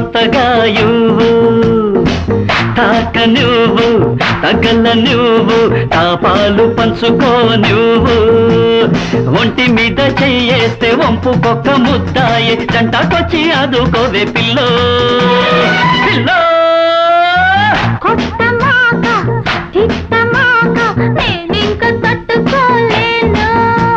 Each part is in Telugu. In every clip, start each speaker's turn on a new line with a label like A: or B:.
A: కొత్తగా ఇవ్వు తాక నువ్వు తగల నువ్వు తాపాలు పంచుకో నువ్వు ఒంటి మీద చెయ్యేస్తే వంపు కొక్క ముద్దాయి జంటకొచ్చి అదుకోవే పిల్లో పిల్లో
B: కొత్త మాట తిట్ట మాట నేనింక తట్టుకోలేను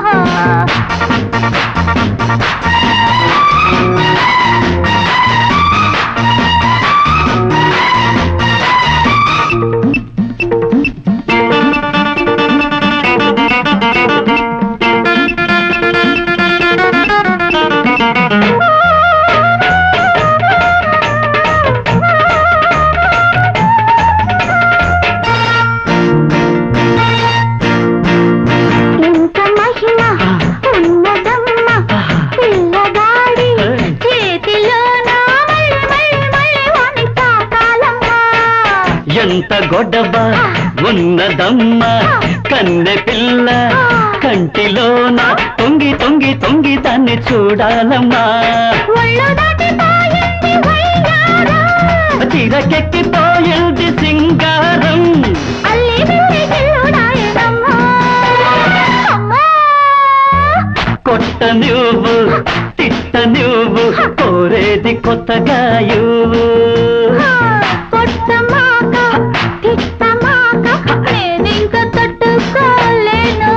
B: ఇంత మహిమ ఉన్నదమ్మ పిల్లగాడి చేతిలో నా మళ్ళీ మళ్ళీ మళ్ళీ వాణి తాకాలమ్మా
A: ఎంత గొడవ ఉన్నదమ్మా కన్నె పిల్ల కంటిలోన తొంగి తొంగి తొంగి దాన్ని చూడాలమ్మా
B: ఒళ్ళు దాటిపోయింది వయ్యారం
A: చిరకెక్కిపోయింది సింగారం
B: అల్లి బిల్లి గిల్లుడాయనమ్మా అమ్మా
A: కొట్ట నువ్వు తిట్ట నువ్వు కోరేది కొత్తగా ఇవ్వు
B: కొత్త మాట తిట్ట మాట నేనింక తట్టుకోలేను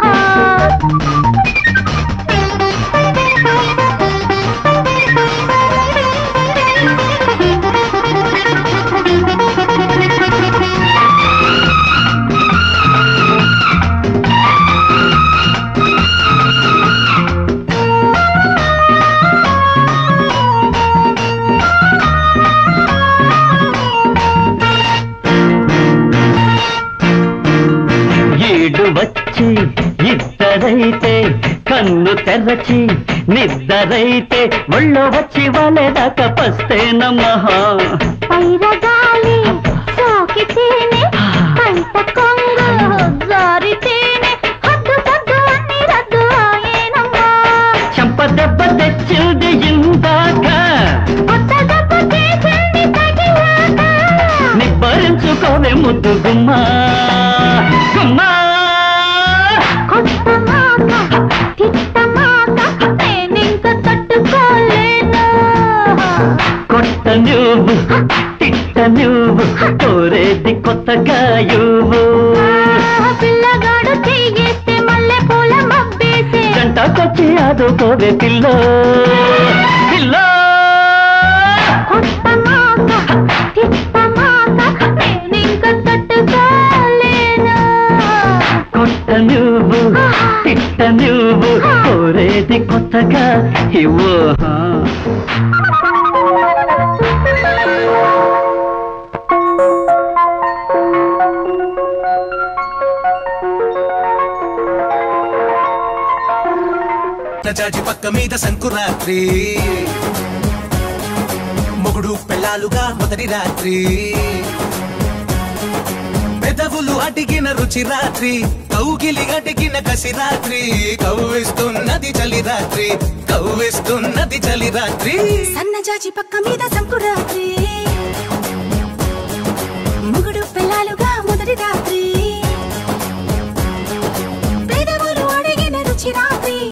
A: ఈడు వచ్చి ఇద్దరైతే కన్ను తెరచి నిద్దరైతే ఒళ్ళో వచ్చి వాళ్ళేదాకా పస్తేనమ్మహా
B: పైరగాలి సోకితేనే పంట కొంగు జారితేనే హద్దు పద్దు అన్ని రద్దు అయ్యేనమ్మా
A: చెంప దెబ్బ తెచ్చింది ఇందాక
B: కొత్త దెబ్బ చేసింది తగిలాక
A: నిబ్బరించుకోవే ముద్దు గుమ్మా గుమ్మా
B: కొత్త మాట తిట్ట మాట నేనింక తట్టుకోలేను
A: కొట్ట నువ్వు తిట్ట నువ్వు కోరేది కొత్తగా ఇవ్వు
B: ఆ పిల్లగాడు చెయ్యేస్తే మల్లె పూల మబ్బేసే
A: గంటకొచ్చి ఆదుకోవే పిల్లో పిల్లో
B: కొత్త మాట తిట్ట మాట నేనింక తట్టుకోలేను
A: కొట్ట నువ్వు తిట్ట నువ్వు కోరేది కొత్తగా ఇవ్వు
C: చాచి పక్క మీద సంకురాత్రి మొగుడు పెళ్ళాలుగా మొదటి రాత్రి పెదవులు అడిగిన రుచి రాత్రి కౌగిలి అడిగిన కసి రాత్రి కవ్విస్తున్నది చలి రాత్రి కవ్విస్తున్నది చలి రాత్రి
D: సన్నజాజి పక్క మీద సంకురాత్రి